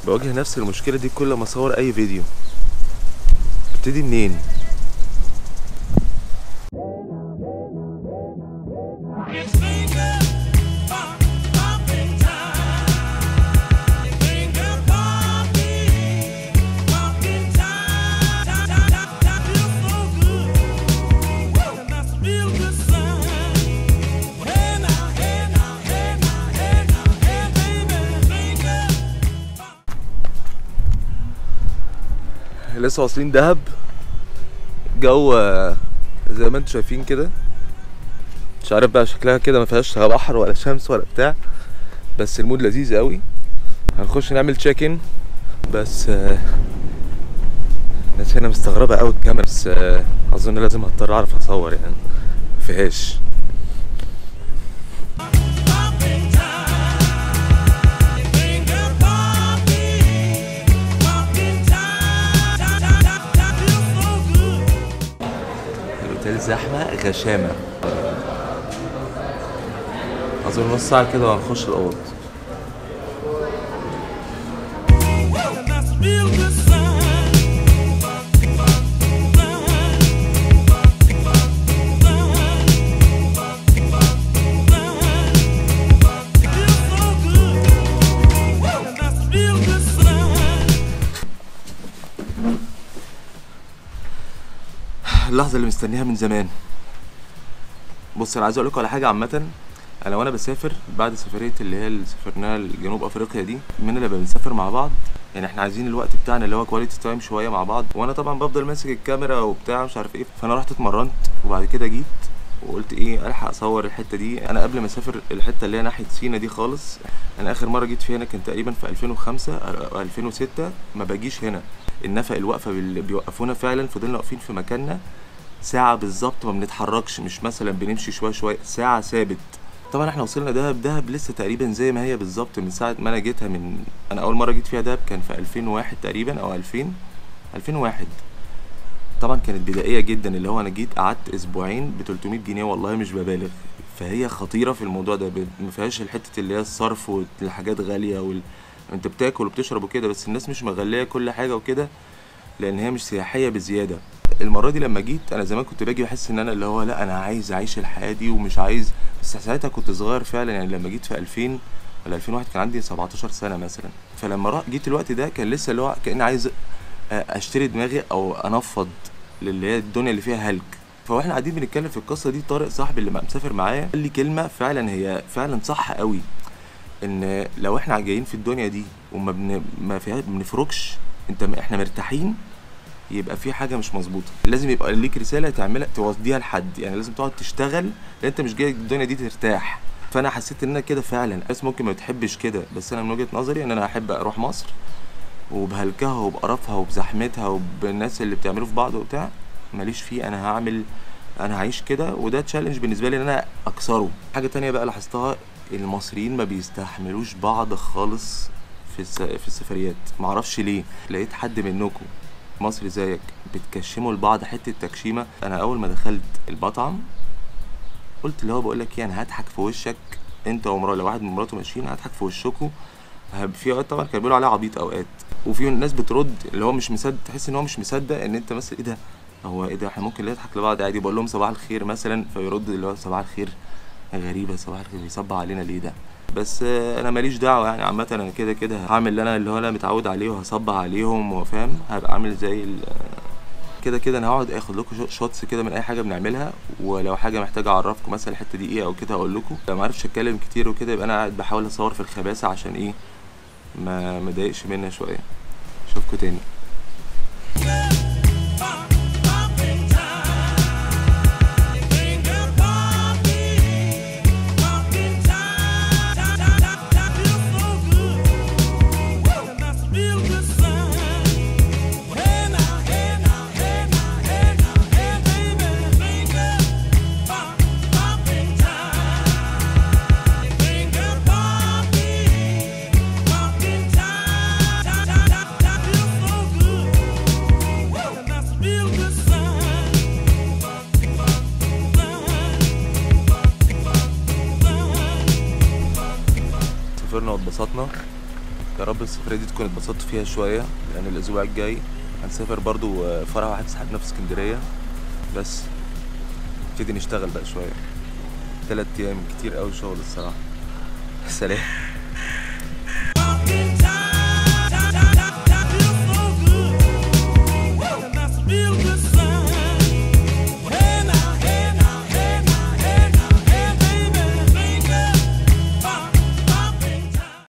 بواجه نفس المشكله دي كل ما اصور اي فيديو ابتدي منين لسه واصلين دهب جو آه، زي ما انتم شايفين كده مش عارف بقى شكلها كده ما فيهاش لا بحر ولا شمس ولا بتاع بس المود لذيذ قوي هنخش نعمل تشيك ان بس آه، الناس هنا مستغربة قوي الكاميرا بس آه، اظن لازم هضطر اعرف اصور يعني مفيهاش الاوتيل زحمة غشامة اظن نص ساعة كده وهنخش الاوض اللحظة اللي مستنيها من زمان بص انا عايز اقول لكم على حاجة عامة انا وانا بسافر بعد سفرية اللي هي اللي سافرناها لجنوب افريقيا دي مننا لما بنسافر مع بعض يعني احنا عايزين الوقت بتاعنا اللي هو كواليتي تايم شوية مع بعض وانا طبعا بفضل ماسك الكاميرا وبتاع مش عارف ايه فانا رحت اتمرنت وبعد كده جيت وقلت ايه الحق اصور الحته دي انا قبل ما اسافر الحته اللي هي ناحيه سينا دي خالص انا اخر مره جيت في هنا كان تقريبا في 2005 او 2006 ما باجيش هنا النفق الوقفه اللي بيوقفونا فعلا فضلنا واقفين في مكاننا ساعه بالظبط ما بنتحركش مش مثلا بنمشي شويه شويه ساعه ثابت طبعا احنا وصلنا دهب دهب لسه تقريبا زي ما هي بالظبط من ساعه ما انا جيتها من انا اول مره جيت فيها دهب كان في 2001 تقريبا او 2000 2001 طبعا كانت بدائيه جدا اللي هو انا جيت قعدت اسبوعين ب 300 جنيه والله مش ببالغ فهي خطيره في الموضوع ده ب- ما فيهاش الحته اللي هي الصرف والحاجات غاليه وال... انت بتاكل وبتشرب وكده بس الناس مش مغليه كل حاجه وكده لان هي مش سياحيه بزياده المره دي لما جيت انا زمان كنت باجي بحس ان انا اللي هو لا انا عايز اعيش الحياه دي ومش عايز بس ساعتها كنت صغير فعلا يعني لما جيت في 2000 ولا 2001 كان عندي 17 سنه مثلا فلما را- جيت الوقت ده كان لسه اللي هو كاني عايز آه، اشتري دماغي او انفض للي هي الدنيا اللي فيها هلك فاحنا قاعدين بنتكلم في القصه دي طارق صاحبي اللي مسافر معايا قال لي كلمه فعلا هي فعلا صح قوي ان لو احنا جايين في الدنيا دي وما بن... ما فيها بنفركش انت احنا مرتاحين يبقى في حاجه مش مظبوطه لازم يبقى ليك رساله تعملها توديها لحد يعني لازم تقعد تشتغل لان انت مش جاي الدنيا دي ترتاح فانا حسيت ان انا كده فعلا الناس ممكن ما بتحبش كده بس انا من وجهه نظري ان انا احب اروح مصر وبهلكها وبقرفها وبزحمتها وبالناس اللي بتعمله في بعض وبتاع ماليش فيه انا هعمل انا هعيش كده وده تشالنج بالنسبه لي ان انا اكسره حاجه تانية بقى لاحظتها المصريين ما بيستحملوش بعض خالص في الس... في السفريات معرفش ليه لقيت حد منكم مصري زيك بتكشموا لبعض حته تكشيمه انا اول ما دخلت المطعم قلت اللي هو بقول لك ايه انا هضحك في وشك انت ومراتك لو واحد من مراته ماشيين هضحك في وشكوا هب- في اوقات طبعا كانوا بيقولوا عليه عبيط اوقات وفي ناس بترد اللي هو مش مصدق تحس ان هو مش مصدق ان انت مثلا ايه ده هو ايه ده احنا ممكن نضحك لبعض عادي بقول لهم صباح الخير مثلا فيرد اللي هو صباح الخير غريبه صباح الخير بيصبح علينا ليه ده بس آه، انا ماليش دعوه يعني عامه انا كده كده هعمل اللي انا اللي هو انا متعود عليه وهصبح عليهم وفاهم هبقى عامل زي ال- كده كده انا هقعد اخد لكم شو- شوتس كده من اي حاجه بنعملها ولو حاجه محتاجه اعرفكم مثلا الحته دي ايه او كده هقول لكم لو ما عرفتش اتكلم كتير وكده يبقى انا قاعد بحاول اصور في الخباثه عشان ايه ما ما اضايقش منها شويه اشوفكم تاني سافرنا واتبسطنا يا رب السفرية دي تكون اتبسطت فيها شوية لأن الأسبوع الجاي هنسافر برضو آه، فرح واحد صاحبنا في اسكندرية بس نبتدي نشتغل بقى شوية تلات أيام كتير أوي شغل الصراحة سلام